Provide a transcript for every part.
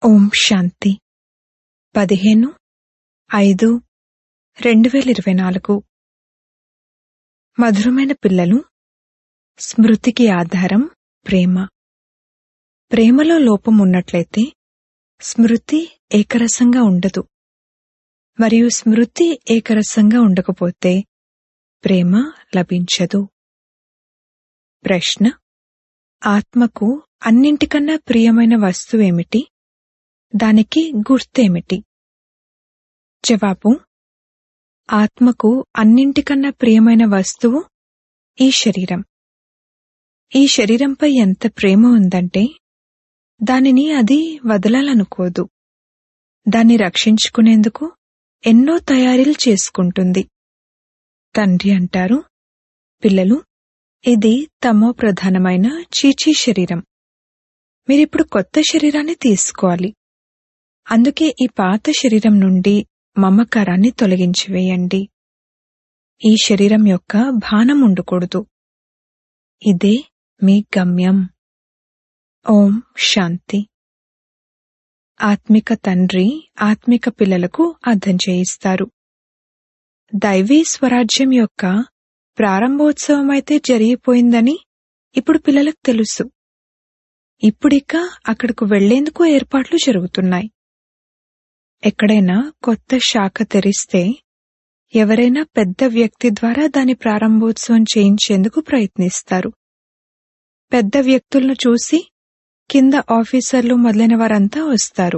ఓం శాంతి పదిహేను ఐదు రెండు వేల ఇరవై నాలుగు మధురమైన పిల్లలు స్మృతికి ఆధారం ప్రేమ ప్రేమలో లోపం ఉన్నట్లయితే స్మృతి ఏకరసంగా ఉండదు మరియు స్మృతి ఏకరసంగా ఉండకపోతే ప్రేమ లభించదు ప్రశ్న ఆత్మకు అన్నింటికన్నా ప్రియమైన వస్తువేమిటి దానికి గుర్తేమిటి జవాబు ఆత్మకు అన్నింటికన్నా ప్రియమైన వస్తువు ఈ శరీరం ఈ శరీరంపై ఎంత ప్రేమ ఉందంటే దానిని అది వదలాలనుకోదు దాన్ని రక్షించుకునేందుకు ఎన్నో తయారీలు చేసుకుంటుంది తండ్రి అంటారు పిల్లలు ఇది తమో ప్రధానమైన చీచీ శరీరం మీరిప్పుడు కొత్త శరీరాన్ని తీసుకోవాలి అందుకే ఈ పాత శరీరం నుండి మమకారాన్ని తొలగించివేయండి ఈ శరీరం యొక్క భానం ఉండకూడదు ఇదే మీ గమ్యం ఓం శాంతి ఆత్మిక తండ్రి ఆత్మిక పిల్లలకు అర్థం చేయిస్తారు దైవీ స్వరాజ్యం యొక్క ప్రారంభోత్సవం అయితే జరిగిపోయిందని ఇప్పుడు పిల్లలకు తెలుసు ఇప్పుడిక అక్కడకు వెళ్లేందుకు ఏర్పాట్లు జరుగుతున్నాయి ఎక్కడైనా కొత్త శాఖ తెరిస్తే ఎవరైనా పెద్ద వ్యక్తి ద్వారా దాని ప్రారంభోత్సవం చేయించేందుకు ప్రయత్నిస్తారు పెద్ద వ్యక్తులను చూసి కింద ఆఫీసర్లు మొదలైన వారంతా వస్తారు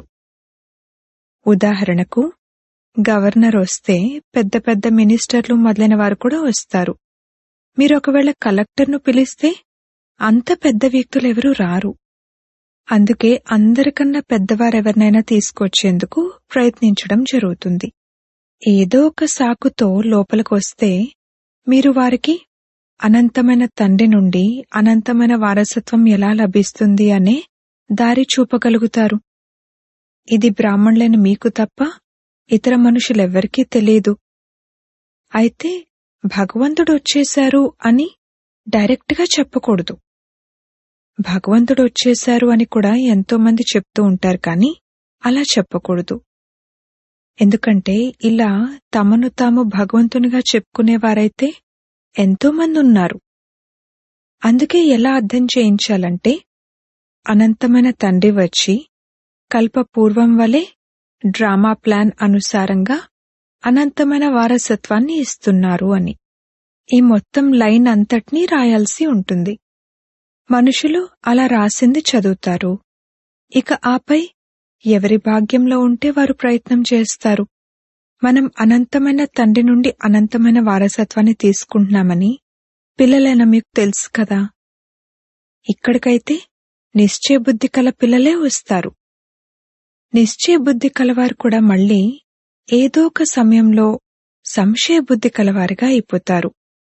ఉదాహరణకు గవర్నర్ వస్తే పెద్ద పెద్ద మినిస్టర్లు మొదలైన వారు కూడా వస్తారు మీరు ఒకవేళ కలెక్టర్ను పిలిస్తే అంత పెద్ద వ్యక్తులు ఎవరూ రారు అందుకే అందరికన్నా పెద్దవారెవరినైనా తీసుకొచ్చేందుకు ప్రయత్నించడం జరుగుతుంది ఏదో ఒక సాకుతో లోపలికి వస్తే మీరు వారికి అనంతమైన తండ్రి నుండి అనంతమైన వారసత్వం ఎలా లభిస్తుంది అనే దారి చూపగలుగుతారు ఇది బ్రాహ్మణులైన మీకు తప్ప ఇతర మనుషులెవ్వరికీ తెలియదు అయితే భగవంతుడు వచ్చేశారు అని డైరెక్ట్గా చెప్పకూడదు భగవంతుడు వచ్చేశారు అని కూడా ఎంతో మంది చెప్తూ ఉంటారు కానీ అలా చెప్పకూడదు ఎందుకంటే ఇలా తమను తాము భగవంతునిగా చెప్పుకునేవారైతే ఎంతో మంది ఉన్నారు అందుకే ఎలా అర్థం చేయించాలంటే అనంతమైన తండ్రి వచ్చి కల్ప పూర్వం వలె డ్రామా ప్లాన్ అనుసారంగా అనంతమైన వారసత్వాన్ని ఇస్తున్నారు అని ఈ మొత్తం లైన్ అంతటినీ రాయాల్సి ఉంటుంది మనుషులు అలా రాసింది చదువుతారు ఇక ఆపై ఎవరి భాగ్యంలో ఉంటే వారు ప్రయత్నం చేస్తారు మనం అనంతమైన తండ్రి నుండి అనంతమైన వారసత్వాన్ని తీసుకుంటున్నామని పిల్లలైన మీకు తెలుసు కదా ఇక్కడికైతే నిశ్చయ బుద్ధి కల పిల్లలే వస్తారు నిశ్చయ బుద్ధి కలవారు కూడా మళ్ళీ ఏదో ఒక సమయంలో సంశయ బుద్ధి కలవారిగా అయిపోతారు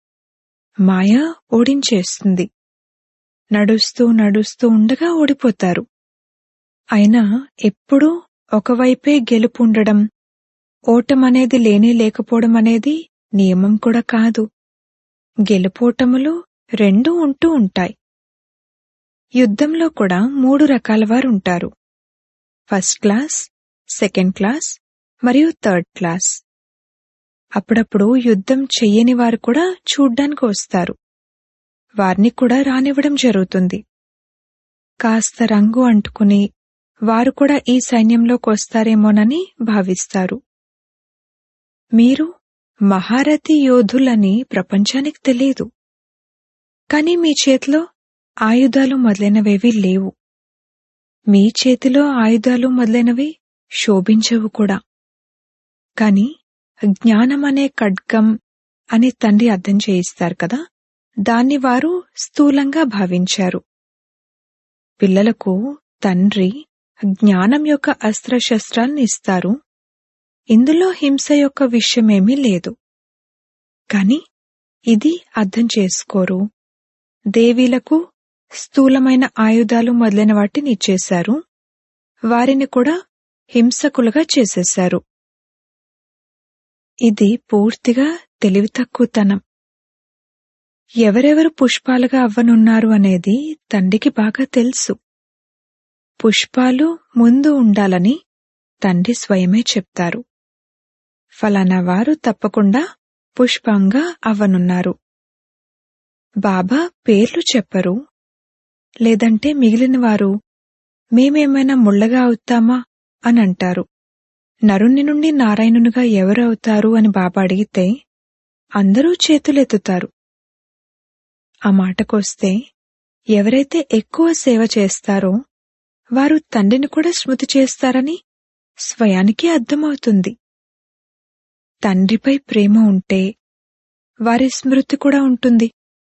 మాయ ఓడించేస్తుంది నడుస్తూ నడుస్తూ ఉండగా ఓడిపోతారు అయినా ఎప్పుడూ ఒకవైపే గెలుపు ఉండడం ఓటమనేది లేనే లేకపోవడం అనేది నియమం కూడా కాదు గెలుపోటములు రెండూ ఉంటూ ఉంటాయి యుద్ధంలో కూడా మూడు రకాల వారు ఉంటారు ఫస్ట్ క్లాస్ సెకండ్ క్లాస్ మరియు థర్డ్ క్లాస్ అప్పుడప్పుడు యుద్ధం చెయ్యని వారు కూడా చూడ్డానికి వస్తారు వారిని కూడా రానివ్వడం జరుగుతుంది కాస్త రంగు అంటుకుని వారు కూడా ఈ సైన్యంలోకి వస్తారేమోనని భావిస్తారు మీరు మహారథి యోధులని ప్రపంచానికి తెలియదు కానీ మీ చేతిలో ఆయుధాలు మొదలైనవేవి లేవు మీ చేతిలో ఆయుధాలు మొదలైనవి శోభించవు కూడా కాని జ్ఞానం అనే ఖడ్గం అని తండ్రి అర్థం చేయిస్తారు కదా దాన్ని వారు స్థూలంగా భావించారు పిల్లలకు తండ్రి జ్ఞానం యొక్క అస్త్రశస్త్రాలను ఇస్తారు ఇందులో హింస యొక్క విషయమేమీ లేదు కాని ఇది అర్థం చేసుకోరు దేవీలకు స్థూలమైన ఆయుధాలు మొదలైన వాటిని ఇచ్చేశారు వారిని కూడా హింసకులుగా చేసేశారు ఇది పూర్తిగా తెలివి తక్కువతనం ఎవరెవరు పుష్పాలుగా అవ్వనున్నారు అనేది తండ్రికి బాగా తెలుసు పుష్పాలు ముందు ఉండాలని తండ్రి స్వయమే చెప్తారు ఫలానా వారు తప్పకుండా పుష్పంగా అవ్వనున్నారు బాబా పేర్లు చెప్పరు లేదంటే మిగిలిన వారు మేమేమైనా ముళ్ళగా అవుతామా అని అంటారు నరుని నుండి నారాయణునిగా ఎవరు అవుతారు అని బాబా అడిగితే అందరూ చేతులెత్తుతారు ఆ మాటకొస్తే ఎవరైతే ఎక్కువ సేవ చేస్తారో వారు తండ్రిని కూడా స్మృతి చేస్తారని స్వయానికి అర్థమవుతుంది తండ్రిపై ప్రేమ ఉంటే వారి స్మృతి కూడా ఉంటుంది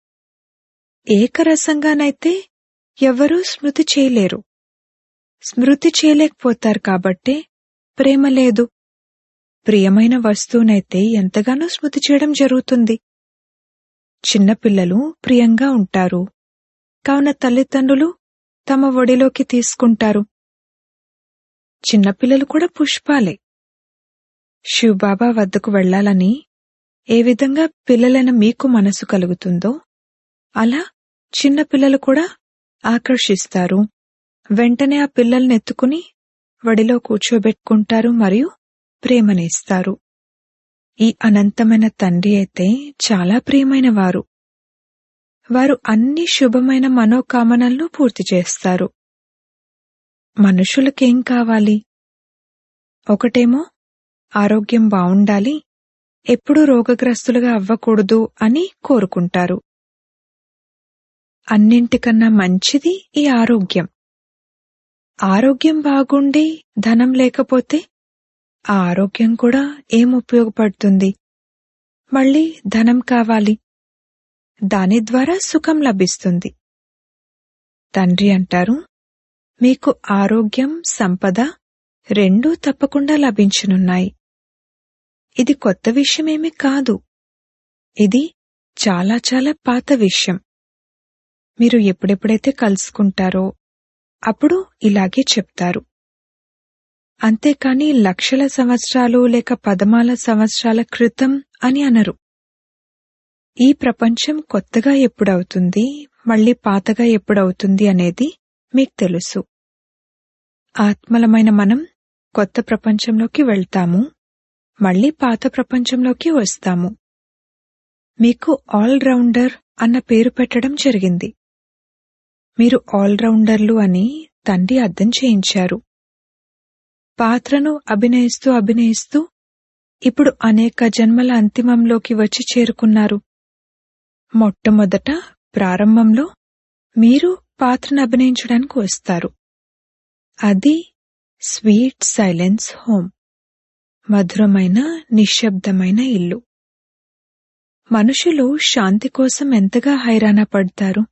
ఏకరసంగానైతే ఎవ్వరూ స్మృతి చేయలేరు స్మృతి చేయలేకపోతారు కాబట్టే ప్రేమ లేదు ప్రియమైన వస్తువునైతే ఎంతగానో స్మృతి చేయడం జరుగుతుంది చిన్నపిల్లలు ప్రియంగా ఉంటారు కావున తల్లిదండ్రులు తమ ఒడిలోకి తీసుకుంటారు చిన్నపిల్లలు కూడా పుష్పాలే శివబాబా వద్దకు వెళ్లాలని ఏ విధంగా పిల్లలైన మీకు మనసు కలుగుతుందో అలా చిన్నపిల్లలు కూడా ఆకర్షిస్తారు వెంటనే ఆ పిల్లల్ని ఎత్తుకుని వడిలో కూర్చోబెట్టుకుంటారు మరియు ప్రేమనిస్తారు ఈ అనంతమైన తండ్రి అయితే చాలా ప్రియమైన వారు వారు అన్ని శుభమైన మనోకామనలను పూర్తి చేస్తారు మనుషులకేం కావాలి ఒకటేమో ఆరోగ్యం బావుండాలి ఎప్పుడూ రోగగ్రస్తులుగా అవ్వకూడదు అని కోరుకుంటారు అన్నింటికన్నా మంచిది ఈ ఆరోగ్యం ఆరోగ్యం బాగుండి ధనం లేకపోతే ఆ ఆరోగ్యం కూడా ఏం ఉపయోగపడుతుంది మళ్ళీ ధనం కావాలి దాని ద్వారా సుఖం లభిస్తుంది తండ్రి అంటారు మీకు ఆరోగ్యం సంపద రెండూ తప్పకుండా లభించనున్నాయి ఇది కొత్త విషయమేమి కాదు ఇది చాలా చాలా పాత విషయం మీరు ఎప్పుడెప్పుడైతే కలుసుకుంటారో అప్పుడు ఇలాగే చెప్తారు అంతేకాని లక్షల సంవత్సరాలు లేక పదమాల సంవత్సరాల క్రితం అని అనరు ఈ ప్రపంచం కొత్తగా ఎప్పుడవుతుంది మళ్ళీ పాతగా ఎప్పుడవుతుంది అనేది మీకు తెలుసు ఆత్మలమైన మనం కొత్త ప్రపంచంలోకి వెళ్తాము మళ్ళీ పాత ప్రపంచంలోకి వస్తాము మీకు ఆల్ రౌండర్ అన్న పేరు పెట్టడం జరిగింది మీరు ఆల్ రౌండర్లు అని తండ్రి అర్థం చేయించారు పాత్రను అభినయిస్తూ అభినయిస్తూ ఇప్పుడు అనేక జన్మల అంతిమంలోకి వచ్చి చేరుకున్నారు మొట్టమొదట ప్రారంభంలో మీరు పాత్రను అభినయించడానికి వస్తారు అది స్వీట్ సైలెన్స్ హోమ్ మధురమైన నిశ్శబ్దమైన ఇల్లు మనుషులు శాంతి కోసం ఎంతగా హైరాణ పడతారు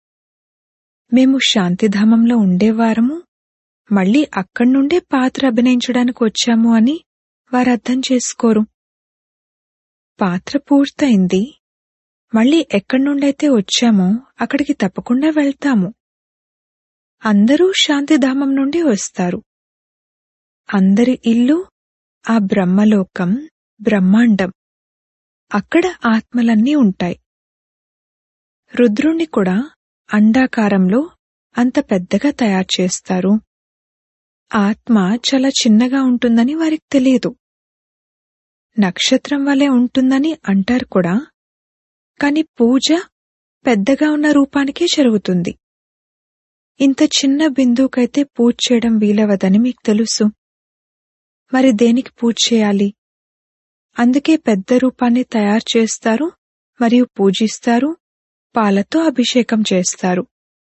మేము శాంతిధామంలో ఉండేవారము మళ్ళీ అక్కడి నుండే పాత్ర అభినయించడానికి వచ్చాము అని వారు అర్థం చేసుకోరు పాత్ర పూర్తయింది మళ్ళీ ఎక్కడి నుండైతే వచ్చామో అక్కడికి తప్పకుండా వెళ్తాము అందరూ శాంతిధామం నుండి వస్తారు అందరి ఇల్లు ఆ బ్రహ్మలోకం బ్రహ్మాండం అక్కడ ఆత్మలన్నీ ఉంటాయి రుద్రుణ్ణి కూడా అండాకారంలో అంత పెద్దగా తయారు చేస్తారు ఆత్మ చాలా చిన్నగా ఉంటుందని వారికి తెలియదు నక్షత్రం వలె ఉంటుందని అంటారు కూడా కాని పూజ పెద్దగా ఉన్న రూపానికే జరుగుతుంది ఇంత చిన్న బిందువుకైతే పూజ చేయడం వీలవదని మీకు తెలుసు మరి దేనికి పూజ చేయాలి అందుకే పెద్ద రూపాన్ని తయారు చేస్తారు మరియు పూజిస్తారు పాలతో అభిషేకం చేస్తారు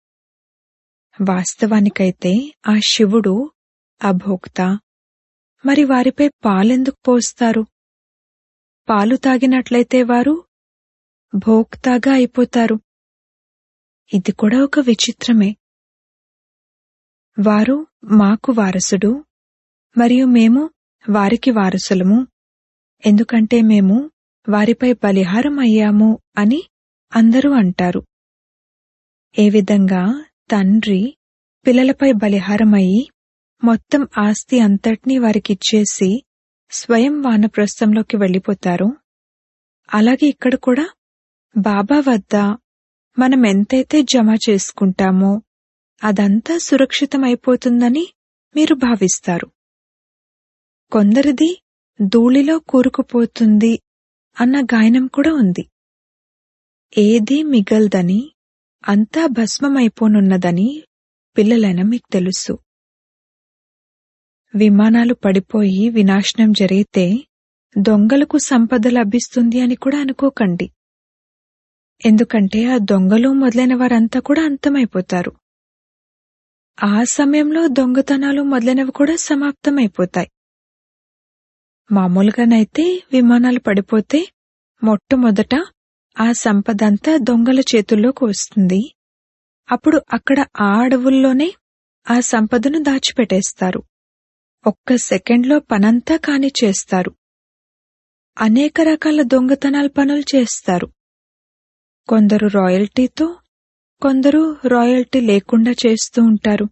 వాస్తవానికైతే ఆ శివుడు అభోక్త మరి వారిపై పాలెందుకు పోస్తారు పాలు తాగినట్లయితే వారు భోక్తాగా అయిపోతారు ఇది కూడా ఒక విచిత్రమే వారు మాకు వారసుడు మరియు మేము వారికి వారసులము ఎందుకంటే మేము వారిపై బలిహారం అయ్యాము అని అందరూ అంటారు ఏ విధంగా తండ్రి పిల్లలపై బలిహారమయ్యి మొత్తం ఆస్తి అంతటినీ వారికిచ్చేసి స్వయం వానప్రస్థంలోకి వెళ్ళిపోతారు అలాగే ఇక్కడ కూడా బాబా వద్ద మనం ఎంతైతే జమ చేసుకుంటామో అదంతా సురక్షితమైపోతుందని మీరు భావిస్తారు కొందరిది ధూళిలో కూరుకుపోతుంది అన్న గాయనం కూడా ఉంది ఏదీ మిగల్దని అంతా భస్మమైపోనున్నదని పిల్లలైన మీకు తెలుసు విమానాలు పడిపోయి వినాశనం జరిగితే దొంగలకు సంపద లభిస్తుంది అని కూడా అనుకోకండి ఎందుకంటే ఆ దొంగలు మొదలైన వారంతా కూడా అంతమైపోతారు ఆ సమయంలో దొంగతనాలు మొదలైనవి కూడా సమాప్తమైపోతాయి మామూలుగానైతే విమానాలు పడిపోతే మొట్టమొదట ఆ సంపదంతా దొంగల చేతుల్లోకి వస్తుంది అప్పుడు అక్కడ ఆ అడవుల్లోనే ఆ సంపదను దాచిపెట్టేస్తారు ఒక్క సెకండ్లో పనంతా కాని చేస్తారు అనేక రకాల దొంగతనాల పనులు చేస్తారు కొందరు రాయల్టీతో కొందరు రాయల్టీ లేకుండా చేస్తూ ఉంటారు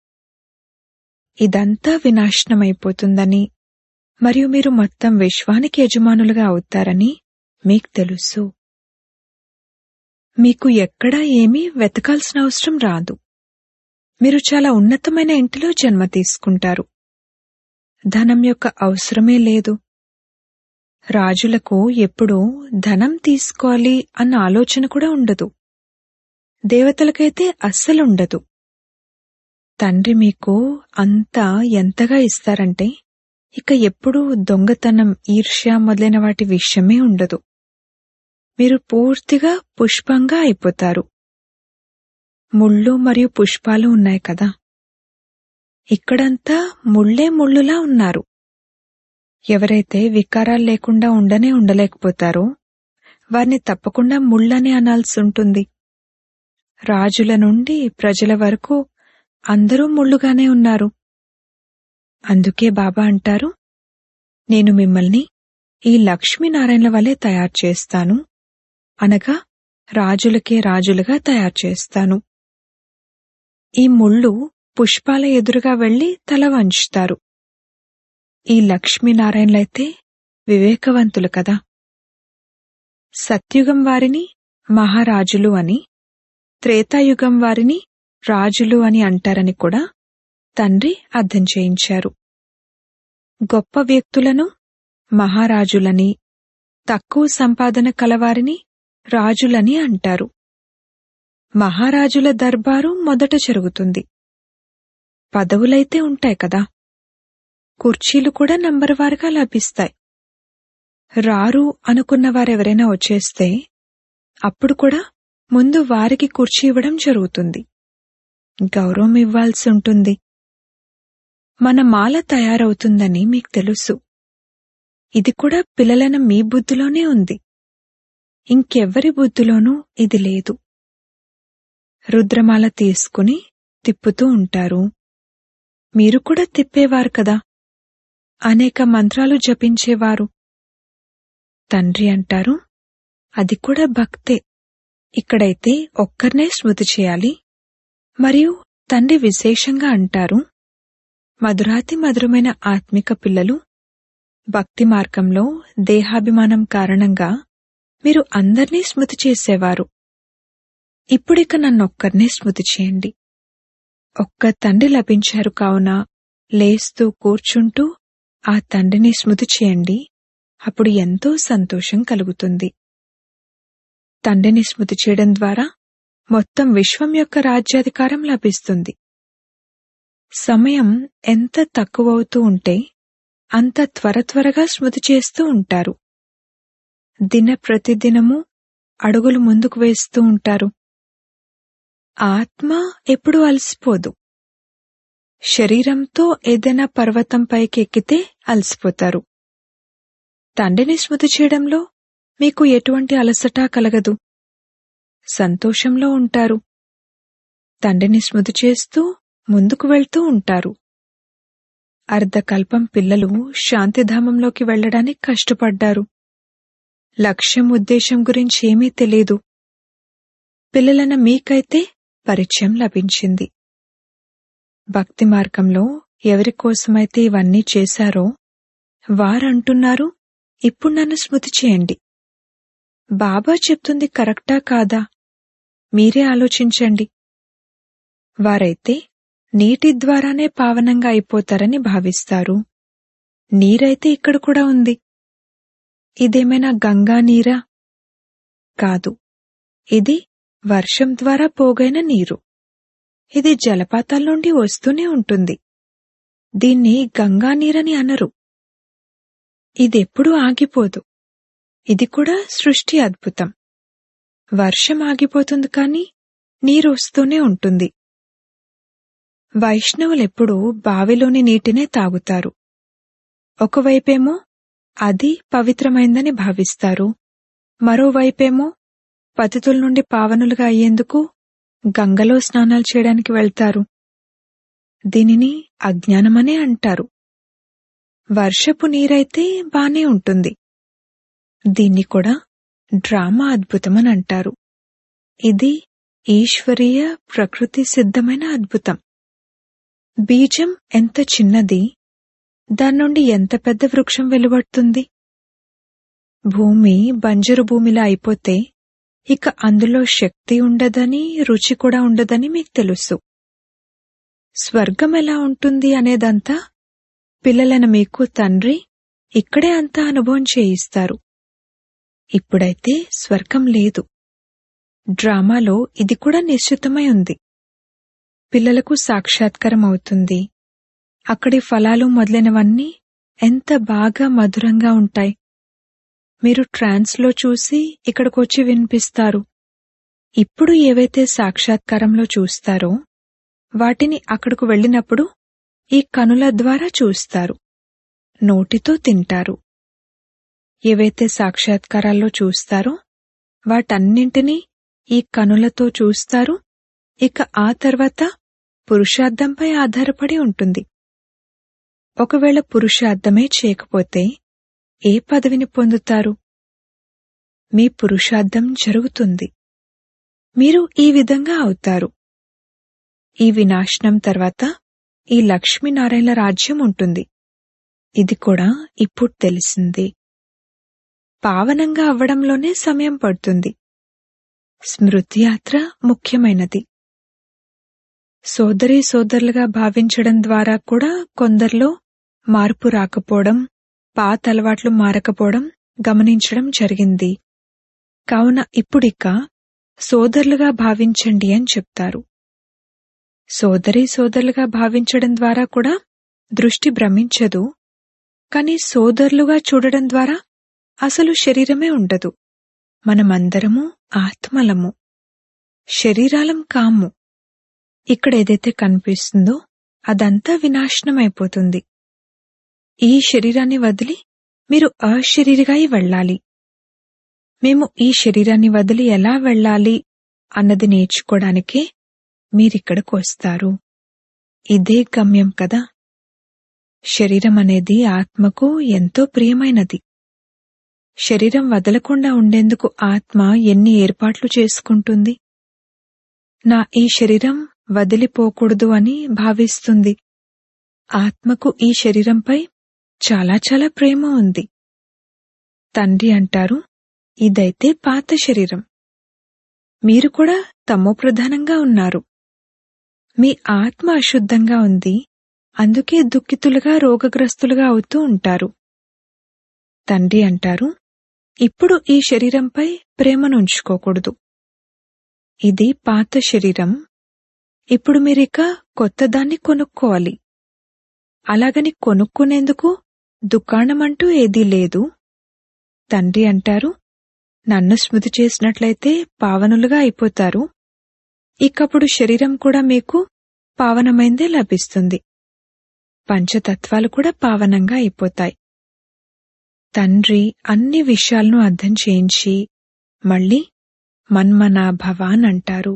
ఇదంతా వినాశనమైపోతుందని మరియు మీరు మొత్తం విశ్వానికి యజమానులుగా అవుతారని మీకు తెలుసు మీకు ఎక్కడా ఏమీ వెతకాల్సిన అవసరం రాదు మీరు చాలా ఉన్నతమైన ఇంటిలో జన్మ తీసుకుంటారు ధనం యొక్క అవసరమే లేదు రాజులకు ఎప్పుడూ ధనం తీసుకోవాలి అన్న ఆలోచన కూడా ఉండదు దేవతలకైతే అస్సలుండదు తండ్రి మీకు అంతా ఎంతగా ఇస్తారంటే ఇక ఎప్పుడూ దొంగతనం ఈర్ష్య మొదలైన వాటి విషయమే ఉండదు మీరు పూర్తిగా పుష్పంగా అయిపోతారు ముళ్ళు మరియు పుష్పాలు ఉన్నాయి కదా ఇక్కడంతా ముళ్ళే ముళ్ళులా ఉన్నారు ఎవరైతే వికారాలు లేకుండా ఉండనే ఉండలేకపోతారో వారిని తప్పకుండా ముళ్ళని అనాల్సి ఉంటుంది రాజుల నుండి ప్రజల వరకు అందరూ ముళ్ళుగానే ఉన్నారు అందుకే బాబా అంటారు నేను మిమ్మల్ని ఈ లక్ష్మీనారాయణల వలె తయారు చేస్తాను అనగా రాజులకే రాజులుగా తయారు చేస్తాను ఈ ముళ్ళు పుష్పాల ఎదురుగా వెళ్లి తల వంచుతారు ఈ లక్ష్మీనారాయణలైతే వివేకవంతులు కదా సత్యుగం వారిని మహారాజులు అని త్రేతాయుగం వారిని రాజులు అని అంటారని కూడా తండ్రి అర్థం చేయించారు గొప్ప వ్యక్తులను మహారాజులని తక్కువ సంపాదన కలవారిని రాజులని అంటారు మహారాజుల దర్బారు మొదట జరుగుతుంది పదవులైతే ఉంటాయి కదా కుర్చీలు కూడా నంబరువారుగా లభిస్తాయి రారు అనుకున్న వారెవరైనా వచ్చేస్తే అప్పుడు కూడా ముందు వారికి కుర్చీ ఇవ్వడం జరుగుతుంది గౌరవం ఇవ్వాల్సి ఉంటుంది మన మాల తయారవుతుందని మీకు తెలుసు ఇది కూడా పిల్లలైన మీ బుద్ధిలోనే ఉంది ఇంకెవ్వరి బుద్ధిలోనూ ఇది లేదు రుద్రమాల తీసుకుని తిప్పుతూ ఉంటారు మీరు కూడా తిప్పేవారు కదా అనేక మంత్రాలు జపించేవారు తండ్రి అంటారు అది కూడా భక్తే ఇక్కడైతే ఒక్కర్నే స్మృతి చేయాలి మరియు తండ్రి విశేషంగా అంటారు మధురాతి మధురమైన ఆత్మిక పిల్లలు భక్తి మార్గంలో దేహాభిమానం కారణంగా మీరు అందర్నీ స్మృతి చేసేవారు ఇప్పుడిక నన్నొక్కర్నే స్మృతి చేయండి ఒక్క తండ్రి లభించారు కావున లేస్తూ కూర్చుంటూ ఆ తండ్రిని స్మృతి చేయండి అప్పుడు ఎంతో సంతోషం కలుగుతుంది తండ్రిని స్మృతి చేయడం ద్వారా మొత్తం విశ్వం యొక్క రాజ్యాధికారం లభిస్తుంది సమయం ఎంత తక్కువవుతూ ఉంటే అంత త్వర త్వరగా స్మృతి చేస్తూ ఉంటారు దిన ప్రతిదినము అడుగులు ముందుకు వేస్తూ ఉంటారు ఆత్మ ఎప్పుడూ అలసిపోదు శరీరంతో ఏదైనా పర్వతం పైకి ఎక్కితే అలసిపోతారు తండ్రిని స్మృతి చేయడంలో మీకు ఎటువంటి అలసట కలగదు సంతోషంలో ఉంటారు తండ్రిని స్మృతి చేస్తూ ముందుకు వెళ్తూ ఉంటారు అర్ధకల్పం పిల్లలు శాంతిధామంలోకి వెళ్లడానికి కష్టపడ్డారు లక్ష్యం ఉద్దేశం గురించి ఏమీ తెలీదు పిల్లలైన మీకైతే పరిచయం లభించింది భక్తి మార్గంలో ఎవరి కోసమైతే ఇవన్నీ చేశారో వారంటున్నారు ఇప్పుడు నన్ను స్మృతి చేయండి బాబా చెప్తుంది కరెక్టా కాదా మీరే ఆలోచించండి వారైతే నీటి ద్వారానే పావనంగా అయిపోతారని భావిస్తారు నీరైతే ఇక్కడ కూడా ఉంది ఇదేమైనా గంగా నీరా కాదు ఇది వర్షం ద్వారా పోగైన నీరు ఇది జలపాతాల నుండి వస్తూనే ఉంటుంది దీన్ని గంగా నీరని అనరు ఇదెప్పుడూ ఆగిపోదు ఇది కూడా సృష్టి అద్భుతం వర్షం ఆగిపోతుంది కానీ నీరు వస్తూనే ఉంటుంది వైష్ణవులెప్పుడూ బావిలోని నీటినే తాగుతారు ఒకవైపేమో అది పవిత్రమైందని భావిస్తారు మరోవైపేమో పతితుల నుండి పావనులుగా అయ్యేందుకు గంగలో స్నానాలు చేయడానికి వెళ్తారు దీనిని అజ్ఞానమనే అంటారు వర్షపు నీరైతే బానే ఉంటుంది దీన్ని కూడా డ్రామా అద్భుతమని అంటారు ఇది ఈశ్వరీయ ప్రకృతి సిద్ధమైన అద్భుతం బీజం ఎంత చిన్నది దాని నుండి ఎంత పెద్ద వృక్షం వెలువడుతుంది భూమి బంజరు భూమిలా అయిపోతే ఇక అందులో శక్తి ఉండదని రుచి కూడా ఉండదని మీకు తెలుసు స్వర్గం ఎలా ఉంటుంది అనేదంతా పిల్లలైన మీకు తండ్రి ఇక్కడే అంతా అనుభవం చేయిస్తారు ఇప్పుడైతే స్వర్గం లేదు డ్రామాలో ఇది కూడా నిశ్చితమై ఉంది పిల్లలకు సాక్షాత్కారం అవుతుంది అక్కడి ఫలాలు మొదలైనవన్నీ ఎంత బాగా మధురంగా ఉంటాయి మీరు ట్రాన్స్లో చూసి ఇక్కడికొచ్చి వినిపిస్తారు ఇప్పుడు ఏవైతే సాక్షాత్కారంలో చూస్తారో వాటిని అక్కడకు వెళ్ళినప్పుడు ఈ కనుల ద్వారా చూస్తారు నోటితో తింటారు ఏవైతే సాక్షాత్కారాల్లో చూస్తారో వాటన్నింటినీ ఈ కనులతో చూస్తారు ఇక ఆ తర్వాత పురుషార్థంపై ఆధారపడి ఉంటుంది ఒకవేళ పురుషార్థమే చేయకపోతే ఏ పదవిని పొందుతారు మీ పురుషార్థం జరుగుతుంది మీరు ఈ విధంగా అవుతారు ఈ వినాశనం తర్వాత ఈ లక్ష్మీనారాయణ రాజ్యం ఉంటుంది ఇది కూడా ఇప్పుడు తెలిసింది పావనంగా అవ్వడంలోనే సమయం పడుతుంది స్మృతి యాత్ర ముఖ్యమైనది సోదరీ సోదరులుగా భావించడం ద్వారా కూడా కొందరిలో మార్పు రాకపోవడం పాత అలవాట్లు మారకపోవడం గమనించడం జరిగింది కావున ఇప్పుడిక సోదరులుగా భావించండి అని చెప్తారు సోదరీ సోదరులుగా భావించడం ద్వారా కూడా దృష్టి భ్రమించదు కాని సోదరులుగా చూడడం ద్వారా అసలు శరీరమే ఉండదు మనమందరము ఆత్మలము శరీరాలం కాము ఇక్కడ ఏదైతే కనిపిస్తుందో అదంతా వినాశనమైపోతుంది ఈ శరీరాన్ని వదిలి మీరు అశరీరిగా వెళ్ళాలి మేము ఈ శరీరాన్ని వదిలి ఎలా వెళ్ళాలి అన్నది నేర్చుకోవడానికే మీరిక్కడికి వస్తారు ఇదే గమ్యం కదా శరీరం అనేది ఆత్మకు ఎంతో ప్రియమైనది శరీరం వదలకుండా ఉండేందుకు ఆత్మ ఎన్ని ఏర్పాట్లు చేసుకుంటుంది నా ఈ శరీరం వదిలిపోకూడదు అని భావిస్తుంది ఆత్మకు ఈ శరీరంపై చాలా చాలా ప్రేమ ఉంది తండ్రి అంటారు ఇదైతే పాత శరీరం మీరు కూడా తమో ప్రధానంగా ఉన్నారు మీ ఆత్మ అశుద్ధంగా ఉంది అందుకే దుఃఖితులుగా రోగగ్రస్తులుగా అవుతూ ఉంటారు తండ్రి అంటారు ఇప్పుడు ఈ శరీరంపై ప్రేమను ఉంచుకోకూడదు ఇది పాత శరీరం ఇప్పుడు మీరిక కొత్తదాన్ని కొనుక్కోవాలి అలాగని కొనుక్కునేందుకు దుకాణమంటూ ఏదీ లేదు తండ్రి అంటారు నన్ను స్మృతి చేసినట్లయితే పావనులుగా అయిపోతారు ఇకప్పుడు శరీరం కూడా మీకు పావనమైందే లభిస్తుంది పంచతత్వాలు కూడా పావనంగా అయిపోతాయి తండ్రి అన్ని విషయాలను అర్థం చేయించి మళ్ళీ మన్మనా భవాన్ అంటారు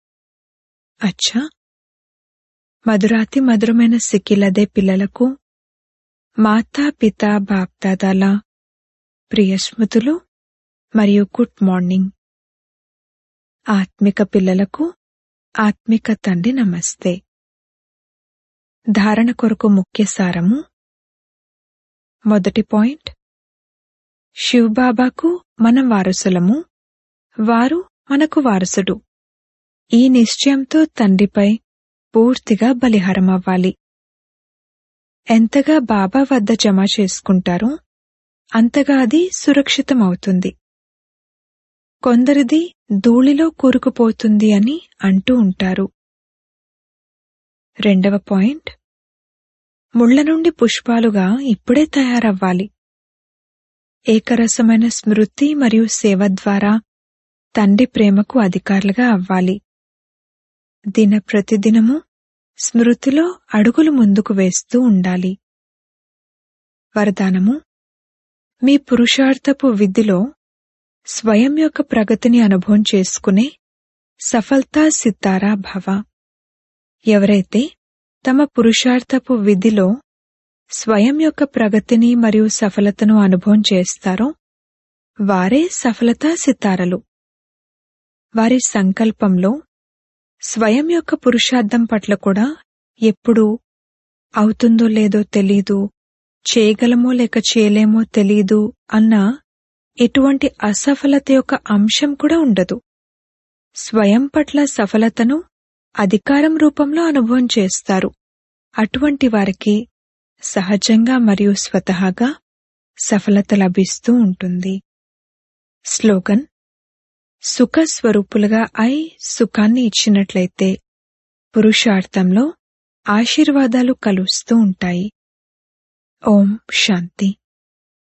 అచ్చా మధురాతి మధురమైన సిక్కిలదే పిల్లలకు మాతా పిత బాప్దాదాల ప్రియ స్మృతులు మరియు గుడ్ మార్నింగ్ ఆత్మిక పిల్లలకు ఆత్మిక తండ్రి నమస్తే ధారణ కొరకు ముఖ్య సారము మొదటి పాయింట్ శివబాబాకు మనం వారసులము వారు మనకు వారసుడు ఈ నిశ్చయంతో తండ్రిపై పూర్తిగా బలిహారమవ్వాలి ఎంతగా బాబా వద్ద జమ చేసుకుంటారో అంతగా అది సురక్షితమవుతుంది కొందరిది ధూళిలో కూరుకుపోతుంది అని అంటూ ఉంటారు రెండవ పాయింట్ ముళ్ల నుండి పుష్పాలుగా ఇప్పుడే తయారవ్వాలి ఏకరసమైన స్మృతి మరియు సేవ ద్వారా తండ్రి ప్రేమకు అధికారులుగా అవ్వాలి దిన ప్రతిదినము స్మృతిలో అడుగులు ముందుకు వేస్తూ ఉండాలి వరదానము మీ పురుషార్థపు విధిలో స్వయం యొక్క ప్రగతిని అనుభవం చేసుకునే సఫల్తా సితారా భవ ఎవరైతే తమ పురుషార్థపు విధిలో స్వయం యొక్క ప్రగతిని మరియు సఫలతను అనుభవం చేస్తారో వారే సఫలతా సితారలు వారి సంకల్పంలో స్వయం యొక్క పురుషార్థం పట్ల కూడా ఎప్పుడు అవుతుందో లేదో తెలీదు చేయగలమో లేక చేయలేమో తెలీదు అన్న ఎటువంటి అసఫలత యొక్క అంశం కూడా ఉండదు స్వయం పట్ల సఫలతను అధికారం రూపంలో అనుభవం చేస్తారు అటువంటి వారికి సహజంగా మరియు స్వతహాగా సఫలత లభిస్తూ ఉంటుంది స్లోగన్ సుఖ స్వరూపులుగా అయి సుఖాన్ని ఇచ్చినట్లయితే పురుషార్థంలో ఆశీర్వాదాలు కలుస్తూ ఉంటాయి ఓం శాంతి